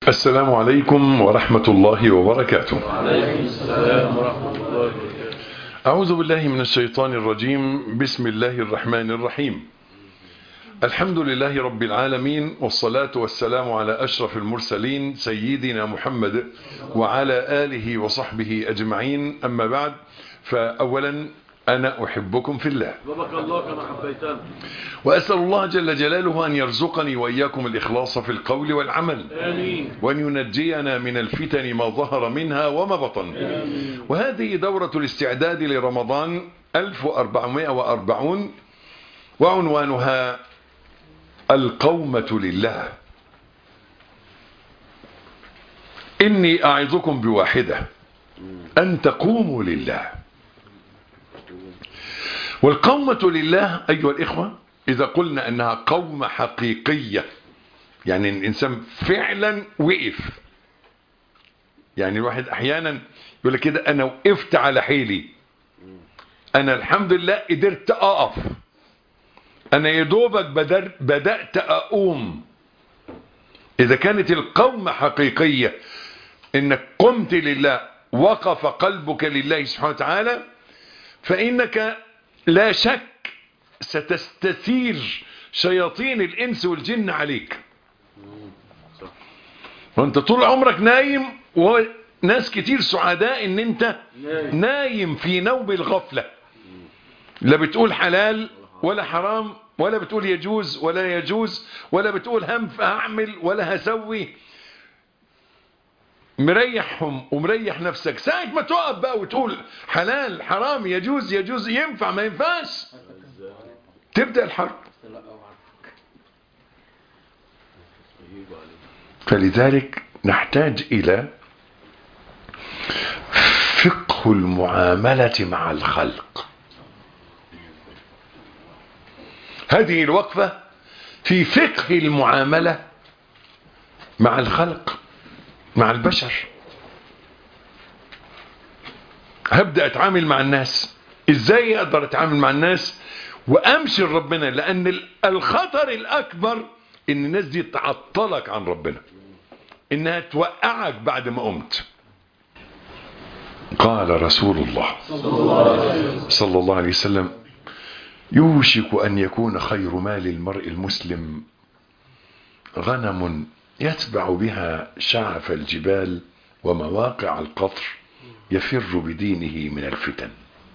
السلام عليكم ورحمة الله وبركاته عليكم السلام ورحمة الله وبركاته أعوذ بالله من الشيطان الرجيم بسم الله الرحمن الرحيم الحمد لله رب العالمين والصلاة والسلام على أشرف المرسلين سيدنا محمد وعلى آله وصحبه أجمعين أما بعد فأولا أنا أحبكم في الله بارك الله كما حبيتنا وأسأل الله جل جلاله أن يرزقني وإياكم الإخلاص في القول والعمل آمين وأن ينجينا من الفتن ما ظهر منها وما بطن وهذه دورة الاستعداد لرمضان 1440 وعنوانها القومة لله إني أعظكم بواحدة أن تقوموا لله والقومة لله أيها الإخوة إذا قلنا أنها قومة حقيقية يعني الإنسان فعلا وقف يعني الواحد أحيانا يقول لك كده أنا وقفت على حيلي أنا الحمد لله قدرت أقف أنا يدوبك بدر بدأت أقوم إذا كانت القومة حقيقية إنك قمت لله وقف قلبك لله سبحانه وتعالى فإنك لا شك ستستثير شياطين الإنس والجن عليك وانت طول عمرك نايم وناس كتير سعداء ان انت نايم. نايم في نوم الغفلة لا بتقول حلال ولا حرام ولا بتقول يجوز ولا يجوز ولا بتقول هم هعمل ولا هسوي مريحهم ومريح نفسك ساعة ما تقف بقى وتقول حلال حرام يجوز يجوز ينفع ما ينفعش تبدأ الحرب فلذلك نحتاج إلى فقه المعاملة مع الخلق هذه الوقفة في فقه المعاملة مع الخلق مع البشر هبدأ اتعامل مع الناس ازاي اقدر اتعامل مع الناس وامشي لربنا لان الخطر الاكبر ان الناس دي تعطلك عن ربنا انها توقعك بعد ما قمت قال رسول الله صلى الله عليه وسلم يوشك ان يكون خير مال المرء المسلم غنم يتبع بها شعف الجبال ومواقع القطر يفر بدينه من الفتن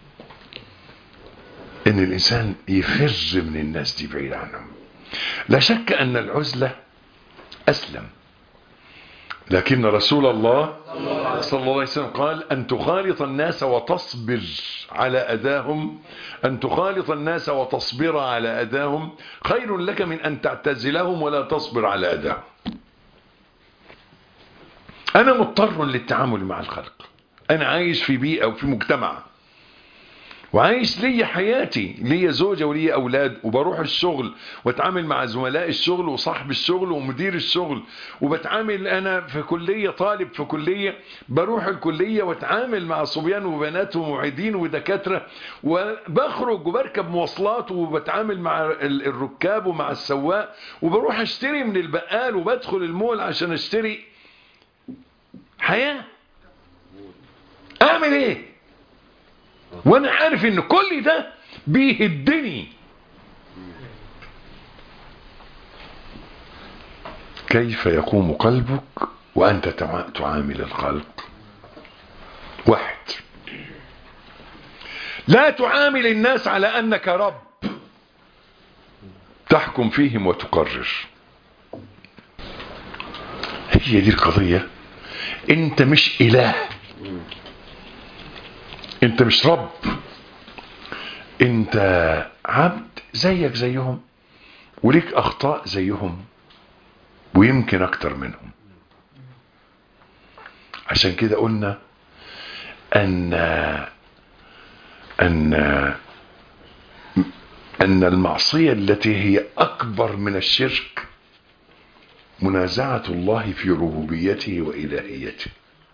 ان الانسان يفر من الناس دي بعيد عنهم لا شك ان العزلة اسلم لكن رسول الله صلى الله عليه وسلم قال ان تخالط الناس وتصبر على اذاهم ان تخالط الناس وتصبر على اذاهم خير لك من ان تعتزلهم ولا تصبر على اذاهم انا مضطر للتعامل مع الخلق انا عايش في بيئة وفي مجتمع وعايش ليا حياتي ليا زوجة وليا أولاد وبروح الشغل واتعامل مع زملاء الشغل وصاحب الشغل ومدير الشغل وبتعامل أنا في كلية طالب في كلية بروح الكلية واتعامل مع صبيان وبنات ومعيدين ودكاترة وبخرج وبركب مواصلات وبتعامل مع ال- الركاب ومع السواق وبروح اشتري من البقال وبدخل المول عشان اشتري حياة اعمل ايه وانا عارف ان كل ده بيهدني كيف يقوم قلبك وانت تع- تعامل الخلق واحد لا تعامل الناس على انك رب تحكم فيهم وتقرر هي دي القضية انت مش اله انت مش رب انت عبد زيك زيهم وليك اخطاء زيهم ويمكن اكتر منهم عشان كده قلنا ان ان ان المعصية التي هي اكبر من الشرك منازعة الله في ربوبيته والهيته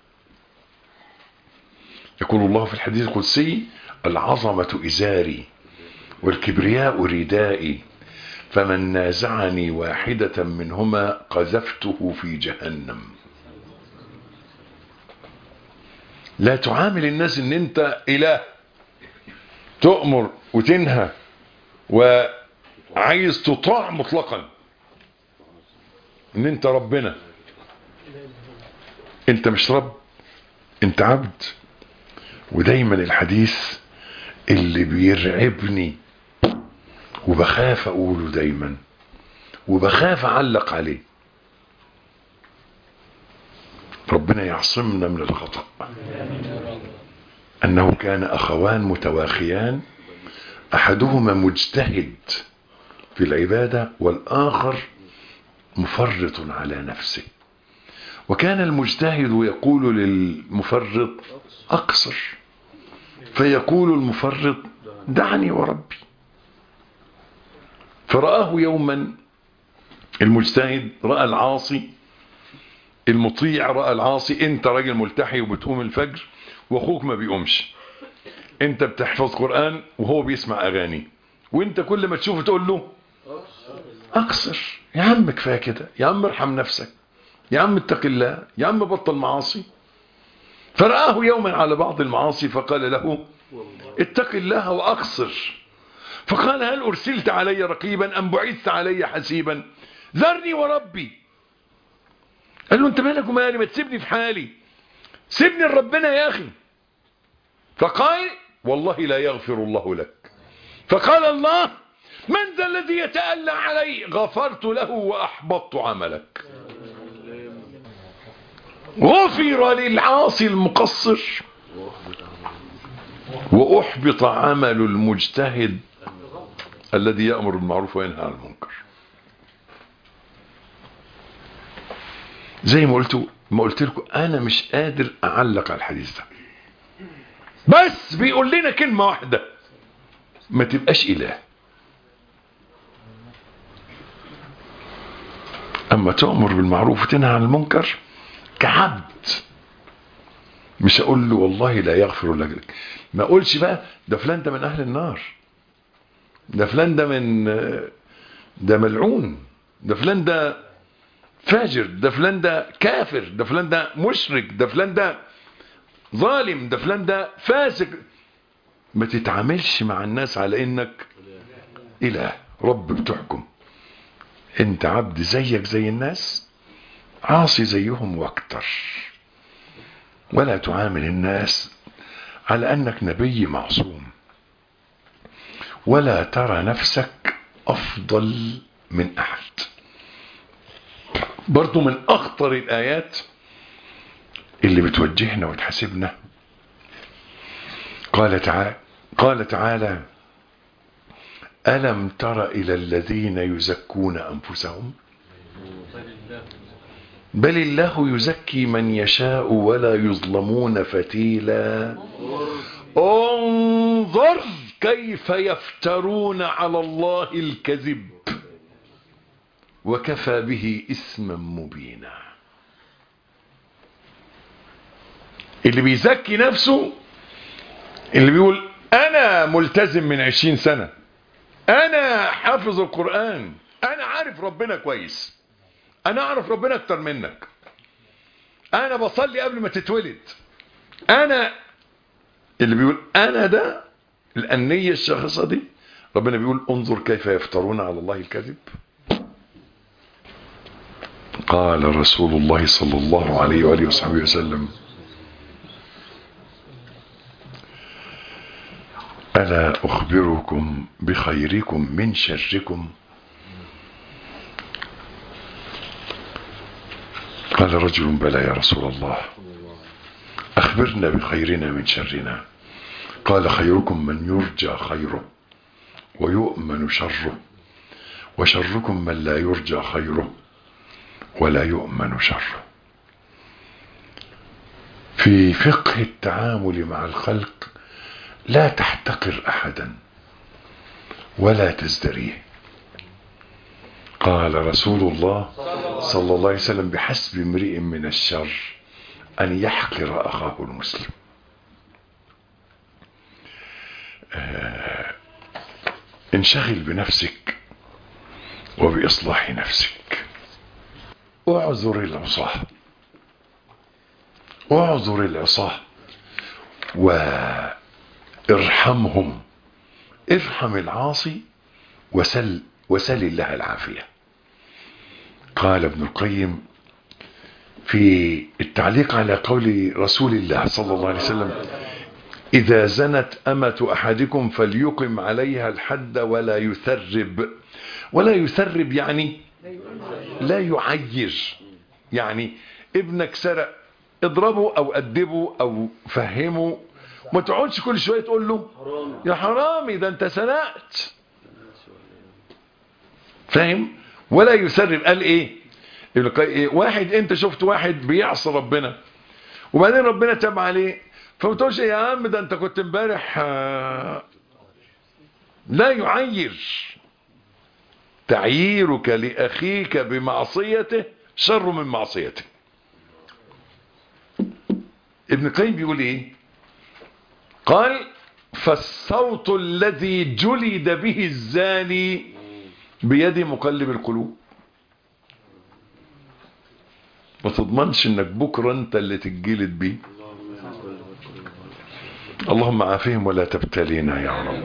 يقول الله في الحديث القدسي العظمة إزاري والكبرياء ردائي فمن نازعني واحدة منهما قذفته في جهنم لا تعامل الناس ان انت اله تؤمر وتنهى وعايز تطاع مطلقا ان انت ربنا انت مش رب انت عبد ودايما الحديث اللي بيرعبني وبخاف اقوله دايما وبخاف اعلق عليه ربنا يعصمنا من الخطأ انه كان اخوان متواخيان احدهما مجتهد في العبادة والاخر مفرط على نفسه وكان المجتهد يقول للمفرط اقصر فيقول المفرط دعني وربي فرآه يوما المجتهد رأى العاصي المطيع رأى العاصي انت راجل ملتحي وبتقوم الفجر واخوك ما بيقومش انت بتحفظ قرآن وهو بيسمع اغاني وانت كل ما تشوفه تقول له اقصر يا عم كفايه كده يا عم ارحم نفسك يا عم اتق الله يا عم بطل معاصي فرآه يوما على بعض المعاصي فقال له اتق الله واقصر فقال هل ارسلت علي رقيبا ام بعثت علي حسيبا ذرني وربي قال له انت مالك ومالي ما تسيبني في حالي سيبني لربنا يا اخي فقال والله لا يغفر الله لك فقال الله من ذا الذي يتألى علي غفرت له وأحبطت عملك غفر للعاصي المقصر وأحبط عمل المجتهد الذي يأمر بالمعروف وينهى عن المنكر زي ما قلت ما قلت لكم انا مش قادر اعلق على الحديث ده بس بيقول لنا كلمة واحدة ما تبقاش اله اما تؤمر بالمعروف وتنهى عن المنكر كعبد مش اقول له والله لا يغفر لك ما اقولش بقى ده فلان ده من اهل النار ده فلان ده من ده ملعون ده فلان ده فاجر ده فلان ده كافر ده فلان ده مشرك ده فلان ده ظالم ده فلان ده فاسق ما تتعاملش مع الناس على انك اله رب بتحكم انت عبد زيك زي الناس عاصي زيهم واكتر ولا تعامل الناس على انك نبي معصوم ولا ترى نفسك افضل من احد برضو من اخطر الايات اللي بتوجهنا وتحاسبنا قال تعالى قال تعالى ألم تر إلى الذين يزكون أنفسهم بل الله يزكي من يشاء ولا يظلمون فتيلا انظر كيف يفترون على الله الكذب وكفى به اسما مبينا اللي بيزكي نفسه اللي بيقول انا ملتزم من عشرين سنة انا حافظ القرآن انا عارف ربنا كويس انا اعرف ربنا اكتر منك انا بصلي قبل ما تتولد انا اللي بيقول انا ده الانية الشخصة دي ربنا بيقول انظر كيف يفترون على الله الكذب قال رسول الله صلى الله عليه وآله وصحبه وسلم ألا أخبركم بخيركم من شركم قال رجل بلى يا رسول الله أخبرنا بخيرنا من شرنا قال خيركم من يرجى خيره ويؤمن شره وشركم من لا يرجى خيره ولا يؤمن شره في فقه التعامل مع الخلق لا تحتقر احدا ولا تزدريه قال رسول الله صلى الله عليه وسلم بحسب امرئ من الشر ان يحقر اخاه المسلم آه انشغل بنفسك وباصلاح نفسك اعذر العصاه اعذر العصاه وارحمهم ارحم العاصي وسل وسل الله العافية قال ابن القيم في التعليق على قول رسول الله صلى الله عليه وسلم إذا زنت أمة أحدكم فليقم عليها الحد ولا يثرب ولا يثرب يعني لا يعير يعني ابنك سرق اضربه او ادبه او فهمه ما تقعدش كل شويه تقول له يا حرامي ده انت سرقت فاهم ولا يسرب قال ايه ابن القيم إيه؟ واحد انت شفت واحد بيعصي ربنا وبعدين ربنا تاب عليه فما تقولش يا عم ده انت كنت امبارح آه، لا يعير تعييرك لاخيك بمعصيته شر من معصيته ابن القيم بيقول ايه قال فالصوت الذي جلد به الزاني بيد مقلب القلوب ما تضمنش انك بكره انت اللي تتجلد بيه اللهم عافهم ولا تبتلينا يا رب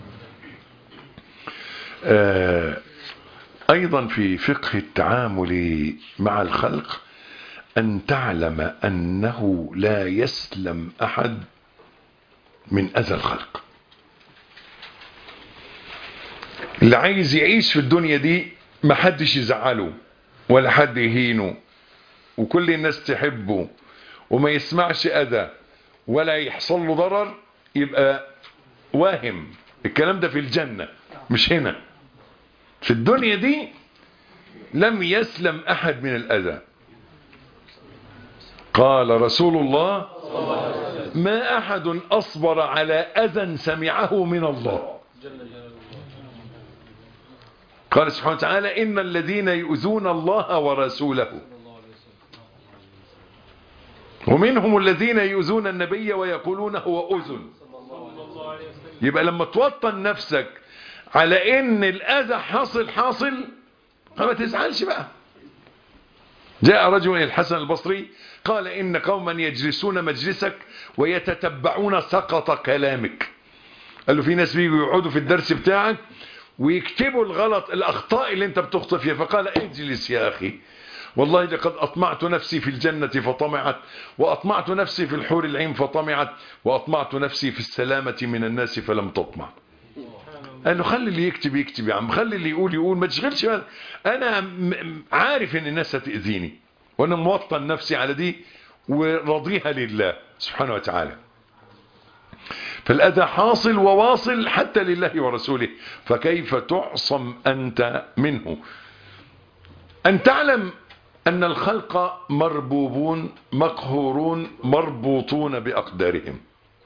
آه ايضا في فقه التعامل مع الخلق ان تعلم انه لا يسلم احد من اذى الخلق اللي عايز يعيش في الدنيا دي ما حدش يزعله ولا حد يهينه وكل الناس تحبه وما يسمعش اذى ولا يحصل له ضرر يبقى واهم الكلام ده في الجنة مش هنا في الدنيا دي لم يسلم احد من الاذى قال رسول الله ما احد اصبر على اذى سمعه من الله قال سبحانه وتعالى ان الذين يؤذون الله ورسوله ومنهم الذين يؤذون النبي ويقولون هو اذن يبقى لما توطن نفسك على ان الاذى حاصل حاصل ما تزعلش بقى جاء رجل الى الحسن البصري قال ان قوما يجلسون مجلسك ويتتبعون سقط كلامك قال له في ناس بيجوا يقعدوا في الدرس بتاعك ويكتبوا الغلط الاخطاء اللي انت بتخطئ فيها فقال اجلس يا اخي والله لقد أطمعت نفسي في الجنة فطمعت وأطمعت نفسي في الحور العين فطمعت وأطمعت نفسي في السلامة من الناس فلم تطمع قال له خلي اللي يكتب يكتب يا عم خلي اللي يقول يقول ما تشغلش بالك أنا م- عارف إن الناس هتأذيني وأنا موطن نفسي على دي وراضيها لله سبحانه وتعالى فالأذى حاصل وواصل حتى لله ورسوله فكيف تعصم أنت منه أن تعلم أن الخلق مربوبون مقهورون مربوطون بأقدارهم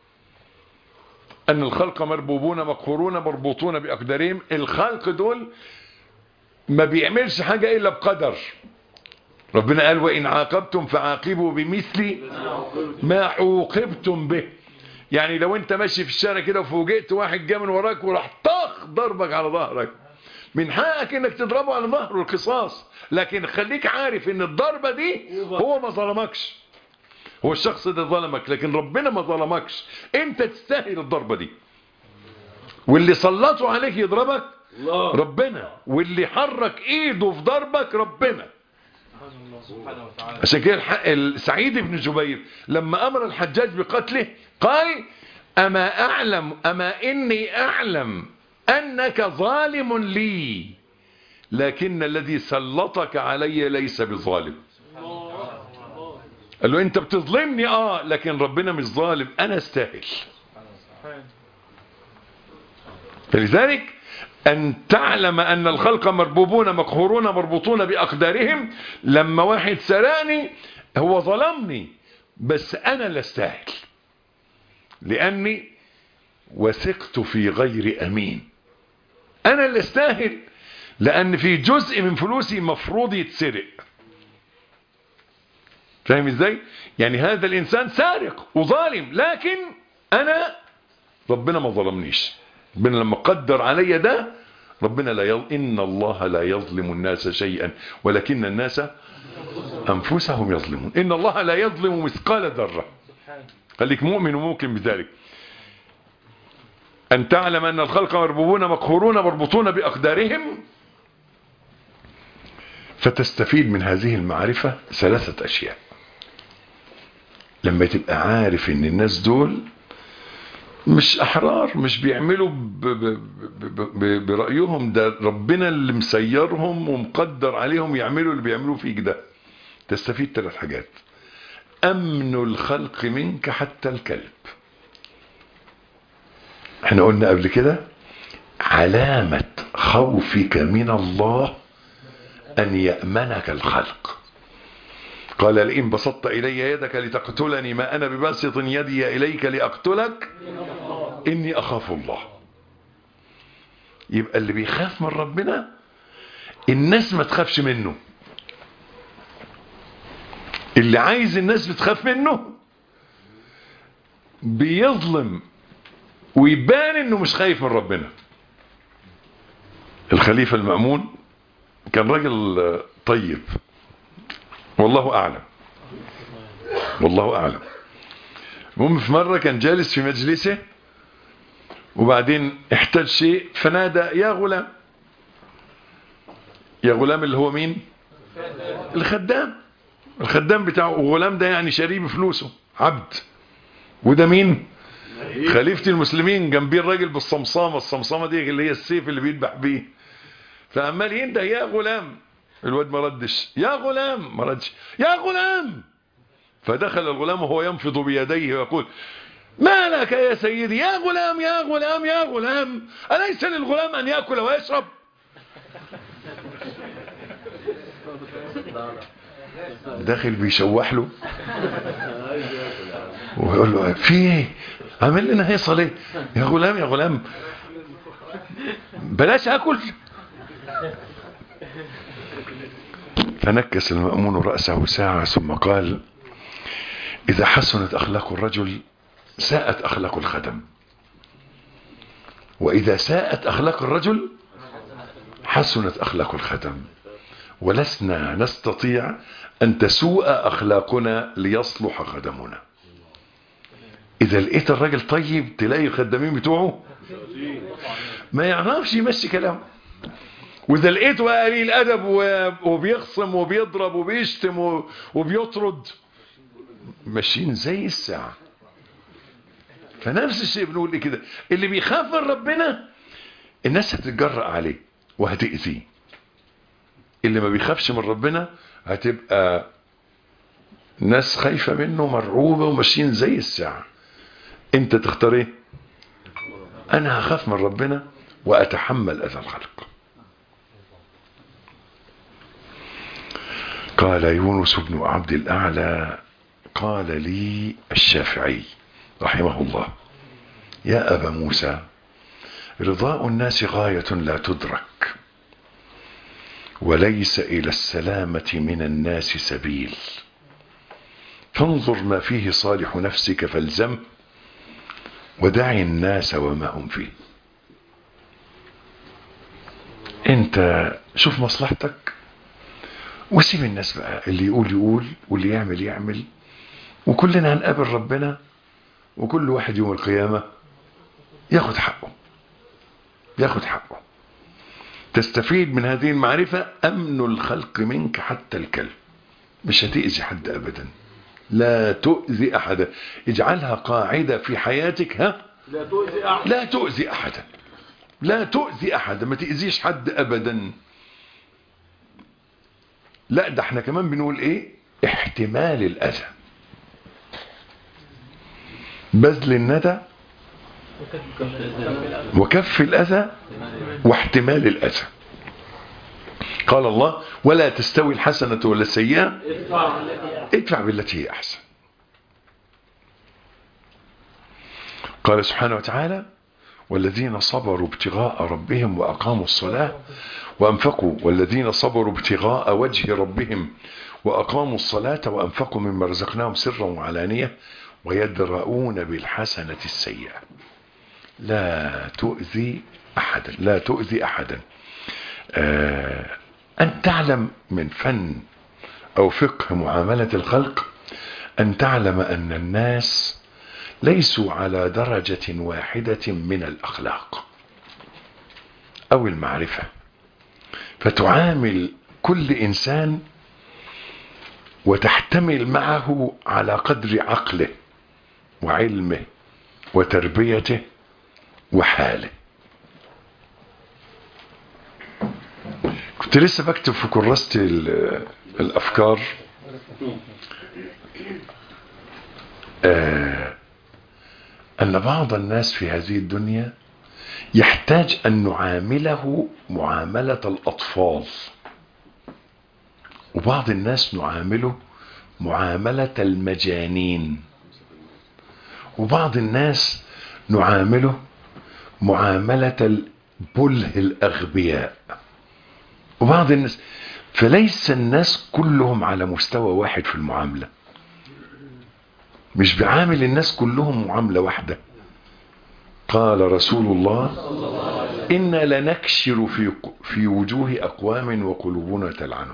أن الخلق مربوبون مقهورون مربوطون بأقدارهم الخلق دول ما بيعملش حاجة إلا بقدر ربنا قال وإن عاقبتم فعاقبوا بمثل ما عوقبتم به يعني لو انت ماشي في الشارع كده وفوجئت واحد جه من وراك وراح طخ ضربك على ظهرك من حقك انك تضربه على ظهره القصاص لكن خليك عارف ان الضربة دي هو ما ظلمكش هو الشخص ده ظلمك لكن ربنا ما ظلمكش انت تستاهل الضربة دي واللي سلطوا عليك يضربك الله ربنا واللي حرك ايده في ضربك ربنا سبحانه وتعالى عشان كده الح- السعيد بن جبير لما امر الحجاج بقتله قال اما اعلم اما اني اعلم انك ظالم لي لكن الذي سلطك علي ليس بظالم قال له انت بتظلمني اه لكن ربنا مش ظالم انا استاهل فلذلك أن تعلم أن الخلق مربوبون مقهورون مربوطون بأقدارهم لما واحد سرقني هو ظلمني بس أنا لا استاهل لأني وثقت في غير أمين أنا اللي استاهل لأن في جزء من فلوسي مفروض يتسرق فاهم ازاي يعني هذا الإنسان سارق وظالم لكن أنا ربنا ما ظلمنيش ربنا لما قدر علي ده ربنا لا يظ... إن الله لا يظلم الناس شيئا ولكن الناس أنفسهم يظلمون إن الله لا يظلم مثقال ذرة خليك مؤمن وممكن بذلك أن تعلم أن الخلق مربوبون مقهورون مربوطون بأقدارهم فتستفيد من هذه المعرفة ثلاثة أشياء لما تبقى عارف ان الناس دول مش احرار مش بيعملوا ب ب ب ب برأيهم ده ربنا اللي مسيرهم ومقدر عليهم يعملوا اللي بيعملوه فيك ده تستفيد ثلاث حاجات امن الخلق منك حتى الكلب احنا قلنا قبل كده علامة خوفك من الله ان يأمنك الخلق قال لئن بسطت إلي يدك لتقتلني ما أنا بباسط يدي إليك لأقتلك إني أخاف الله يبقى اللي بيخاف من ربنا الناس ما تخافش منه اللي عايز الناس بتخاف منه بيظلم ويبان انه مش خايف من ربنا الخليفة المأمون كان راجل طيب والله أعلم والله أعلم المهم في مرة كان جالس في مجلسه وبعدين احتاج شيء فنادى يا غلام يا غلام اللي هو مين الخدام الخدام بتاعه وغلام ده يعني شاريه بفلوسه عبد وده مين خليفة المسلمين جنبيه الراجل بالصمصامة الصمصامة دي اللي هي السيف اللي بيذبح بيه فعمال ينده يا غلام الواد ما ردش يا غلام ما ردش يا غلام فدخل الغلام وهو ينفض بيديه ويقول ما لك يا سيدي يا غلام يا غلام يا غلام أليس للغلام أن يأكل ويشرب داخل بيشوح له ويقول له في ايه عامل لنا هيصه ليه يا غلام يا غلام بلاش اكل فنكس المأمون رأسه ساعة ثم قال إذا حسنت أخلاق الرجل ساءت أخلاق الخدم وإذا ساءت أخلاق الرجل حسنت أخلاق الخدم ولسنا نستطيع أن تسوء أخلاقنا ليصلح خدمنا إذا لقيت الراجل طيب تلاقي الخدامين بتوعه ما يعرفش يمشي كلامه وإذا لقيته بقى قليل أدب وبيخصم وبيضرب وبيشتم وبيطرد ماشيين زي الساعة فنفس الشيء بنقول كده اللي بيخاف من ربنا الناس هتتجرأ عليه وهتأذيه اللي ما بيخافش من ربنا هتبقى ناس خايفة منه مرعوبة وماشيين زي الساعة انت تختار ايه انا هخاف من ربنا واتحمل اذى الخلق قال يونس بن عبد الأعلى قال لي الشافعي رحمه الله يا أبا موسى رضاء الناس غاية لا تدرك وليس إلى السلامة من الناس سبيل فانظر ما فيه صالح نفسك فالزمه ودع الناس وما هم فيه انت شوف مصلحتك وسيب الناس بقى اللي يقول يقول واللي يعمل يعمل وكلنا هنقابل ربنا وكل واحد يوم القيامة ياخد حقه ياخد حقه تستفيد من هذه المعرفة أمن الخلق منك حتى الكلب مش هتأذي حد أبدا لا تؤذي أحدا اجعلها قاعدة في حياتك ها لا تؤذي أحد لا تؤذي أحدا لا تؤذي أحدا ما تأذيش حد أبدا لا ده احنا كمان بنقول ايه احتمال الأذى بذل الندى وكف الأذى واحتمال الأذى قال الله ولا تستوي الحسنة ولا السيئة ادفع بالتي هي أحسن قال سبحانه وتعالى والذين صبروا ابتغاء ربهم وأقاموا الصلاة وأنفقوا والذين صبروا ابتغاء وجه ربهم وأقاموا الصلاة وأنفقوا مما رزقناهم سرا وعلانية ويدرؤون بالحسنة السيئة لا تؤذي أحدا لا تؤذي أحدا آه أن تعلم من فن أو فقه معاملة الخلق أن تعلم أن الناس ليسوا على درجة واحدة من الأخلاق أو المعرفة فتعامل كل إنسان وتحتمل معه على قدر عقله وعلمه وتربيته وحاله كنت لسه بكتب في كراسة ال- الأفكار آه أن بعض الناس في هذه الدنيا يحتاج أن نعامله معاملة الأطفال وبعض الناس نعامله معاملة المجانين وبعض الناس نعامله معاملة البله الأغبياء وبعض الناس فليس الناس كلهم على مستوى واحد في المعاملة مش بعامل الناس كلهم معاملة واحدة قال رسول الله إنا لنكشر في في وجوه أقوام وقلوبنا تلعنهم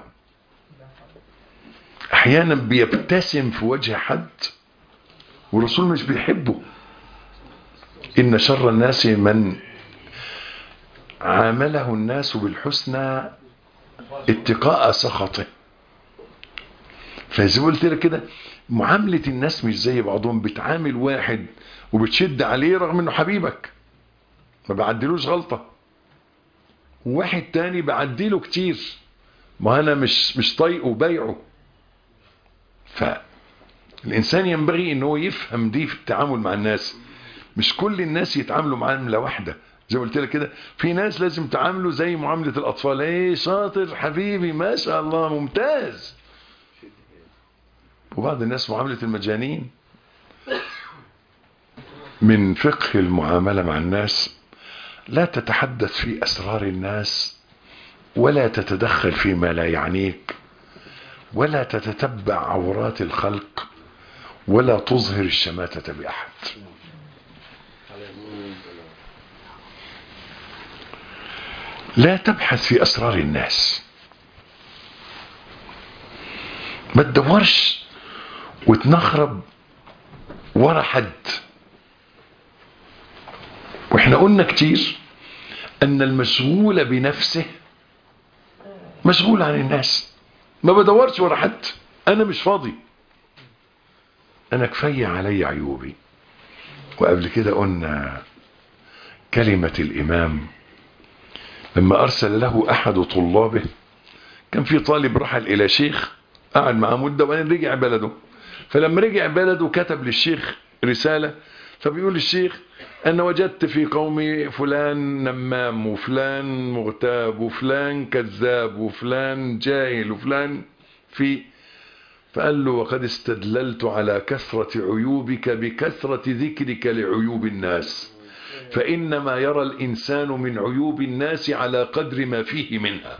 أحيانا بيبتسم في وجه حد والرسول مش بيحبه إن شر الناس من عامله الناس بالحسنى اتقاء سخطه فزي ما قلت لك كده معاملة الناس مش زي بعضهم بتعامل واحد وبتشد عليه رغم انه حبيبك ما بعدلوش غلطة وواحد تاني بعدله كتير ما انا مش مش طايقه وبايعه فالانسان ينبغي ان هو يفهم دي في التعامل مع الناس مش كل الناس يتعاملوا معاملة واحدة زي ما قلت لك كده في ناس لازم تعامله زي معاملة الاطفال ايه شاطر حبيبي ما شاء الله ممتاز وبعض الناس معاملة المجانين من فقه المعاملة مع الناس لا تتحدث في أسرار الناس ولا تتدخل فيما لا يعنيك ولا تتتبع عورات الخلق ولا تظهر الشماتة بأحد لا تبحث في أسرار الناس ما تدورش وتنخرب ورا حد واحنا قلنا كتير ان المشغول بنفسه مشغول عن الناس ما بدورش ورا حد انا مش فاضي انا كفاية علي عيوبي وقبل كده قلنا كلمة الامام لما ارسل له احد طلابه كان في طالب رحل الى شيخ قعد معاه مدة وبعدين رجع بلده فلما رجع بلده كتب للشيخ رسالة فبيقول الشيخ أنا وجدت في قومي فلان نمام وفلان مغتاب وفلان كذاب وفلان جاهل وفلان في فقال له وقد استدللت على كثرة عيوبك بكثرة ذكرك لعيوب الناس فإنما يرى الإنسان من عيوب الناس على قدر ما فيه منها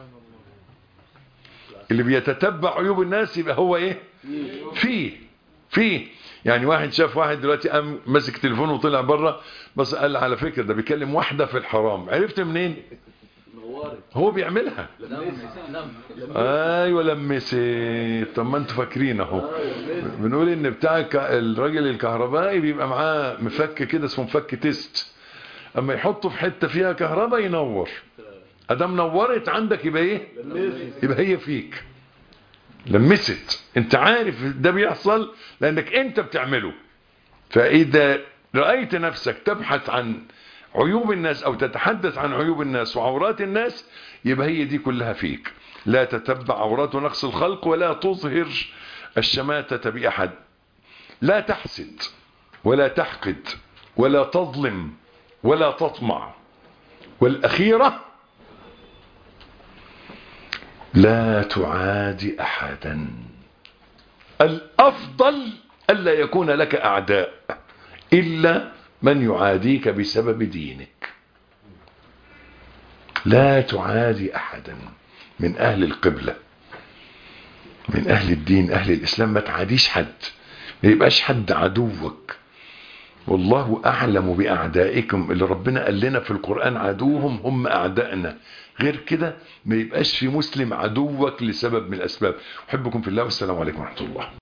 اللي بيتتبع عيوب الناس يبقى هو ايه فيه فيه يعني واحد شاف واحد دلوقتي قام ماسك تليفونه وطلع بره بس قال على فكره ده بيكلم واحده في الحرام عرفت منين هو بيعملها ايوه لمست طب ما انتوا فاكرين اهو بنقول ان بتاع الك- الراجل الكهربائي بيبقى معاه مفك كده اسمه مفك تيست اما يحطه في حته فيها كهرباء ينور ادام نورت عندك يبقى ايه يبقى هي فيك لمست انت عارف ده بيحصل لانك انت بتعمله فاذا رأيت نفسك تبحث عن عيوب الناس او تتحدث عن عيوب الناس وعورات الناس يبقى هي دي كلها فيك لا تتبع عورات ونقص الخلق ولا تظهر الشماتة بأحد لا تحسد ولا تحقد ولا تظلم ولا تطمع والأخيرة لا تعادي أحدا الأفضل ألا يكون لك أعداء إلا من يعاديك بسبب دينك لا تعادي أحدا من أهل القبلة من أهل الدين أهل الإسلام ما تعاديش حد ما يبقاش حد عدوك والله أعلم بأعدائكم اللي ربنا قال لنا في القرآن عدوهم هم أعدائنا غير كده ما يبقاش في مسلم عدوك لسبب من الأسباب أحبكم في الله والسلام عليكم ورحمة الله